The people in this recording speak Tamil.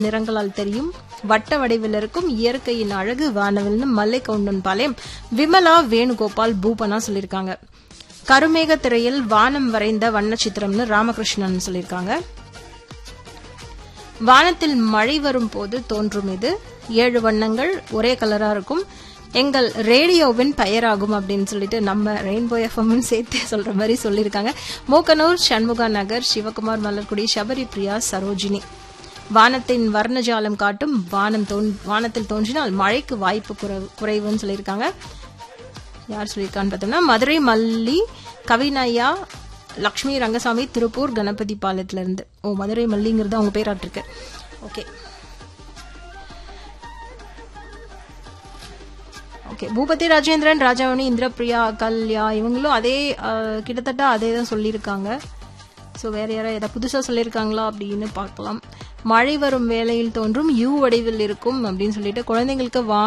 நிறங்களால் தெரியும் வட்ட வடிவில் இருக்கும் இயற்கையின் அழகு வானவில்னு மல்லை கவுண்டன் பாளையம் விமலா வேணுகோபால் பூபனா சொல்லியிருக்காங்க கருமேக திரையில் வானம் வரைந்த வண்ண சித்திரம்னு ராமகிருஷ்ணன் சொல்லியிருக்காங்க வானத்தில் மழை வரும் போது தோன்றும் இது ஏழு வண்ணங்கள் ஒரே கலரா இருக்கும் எங்கள் ரேடியோவின் பெயராகும் அப்படின்னு சொல்லிட்டு நம்ம ரெயின்போ எஃப்எம் சேர்த்து சொல்ற மாதிரி சொல்லியிருக்காங்க மூக்கனூர் சண்முகா நகர் சிவகுமார் மலர்குடி சபரி பிரியா சரோஜினி வானத்தின் வர்ணஜாலம் காட்டும் வானம் தோன் வானத்தில் தோன்றினால் மழைக்கு வாய்ப்பு குறை- குறைவுன்னு சொல்லியிருக்காங்க யார் சொல்லியிருக்கான்னு பார்த்தோம்னா மதுரை மல்லி கவினய்யா லக்ஷ்மி ரங்கசாமி திருப்பூர் கணபதி பாளையத்துல இருந்து ஓ மதுரை மல்லிங்கிறது அவங்க பேராட்டிருக்கு ஓகே ஓகே பூபதி ராஜேந்திரன் ராஜாவணி இந்திரபிரியா கல்யா இவங்களும் அதே அஹ், கிட்டத்தட்ட அதே தான் சொல்லியிருக்காங்க ஸோ வேற யாராவது ஏதாவது புதுசாக சொல்லியிருக்காங்களா அப்படின்னு பார்க்கலாம் மழை வரும் வேளையில் தோன்றும் யூ வடிவில் இருக்கும் அப்படின்னு சொல்லிட்டு குழந்தைங்களுக்கு வா